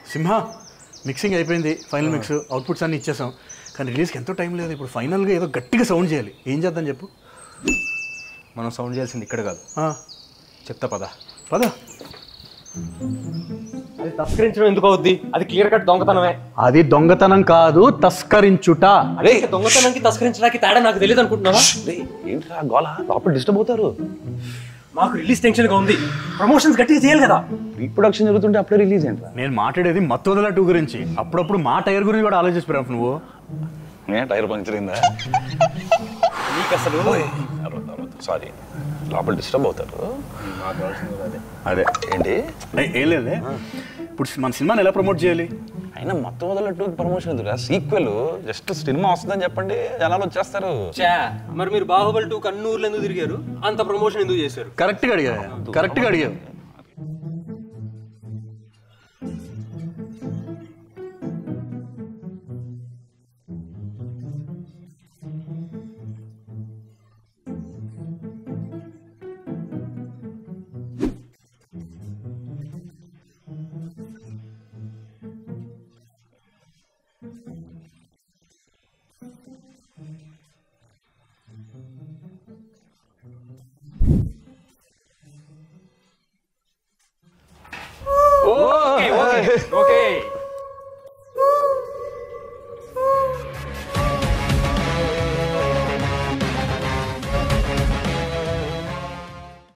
సింహ mixing అయిపోయింది final mix outputs అన్ని ఇచ్చేసాం కానీ రిలీజ్కి ఎంతో టైం లేదు ఇప్పుడు ఫైనల్గా ఏదో గట్టిగా సౌండ్ చేయాలి ఏం చేద్దాం చెప్పు మనం సౌండ్ చేయాల్సింది ఇక్కడ కాదు ఆ, చెప్తా పద పద అది తస్కరించడం ఎందుకు అవుద్ది అది క్లియర్ కట్ దొంగతనమే అది దొంగతనం కాదు తస్కరించుట అదే దొంగతనానికి తస్కరించడానికి తేడా నాకు తెలియదు అనుకుంటున్నావా ఏంట్రా గోళ లోపల డిస్టర్బ్ అవుతారు మాకు రిలీజ్ టెన్షన్ గా ఉంది ప్రమోషన్స్ గట్టిగా చేయాలి కదా రీప్రొడక్షన్ జరుగుతుంటే అప్పుడే రిలీజ్ ఏంట్రా నేను మాట్లాడేది మత్తోదల టూ గురించి అప్పుడప్పుడు మా టైర్ గురించి కూడా ఆలోచిస్తున్నావు నువ్వు నే టైర్ పంక్చర్ అయిందా నీకు అసలు సారీ లోపల డిస్టర్బ్ అవుతారు అదే ఏంటి అంటే ఏం లేదులే ఇప్పుడు మన సినిమాని ఎలా ప్రమోట్ చేయాలి అయినా మొత్తం వదలట్టు ప్రమోషన్ ఎందుకు సీక్వెల్ జస్ట్ సినిమా వస్తుందని చెప్పండి జనాలు వచ్చేస్తారు చా మరి మీరు బాహుబలి టూ కన్నూరులో ఎందుకు తిరిగారు అంత ప్రమోషన్ ఎందుకు చేశారు కరెక్ట్గా అడిగా కరెక్ట్గా అడిగావు ఓకే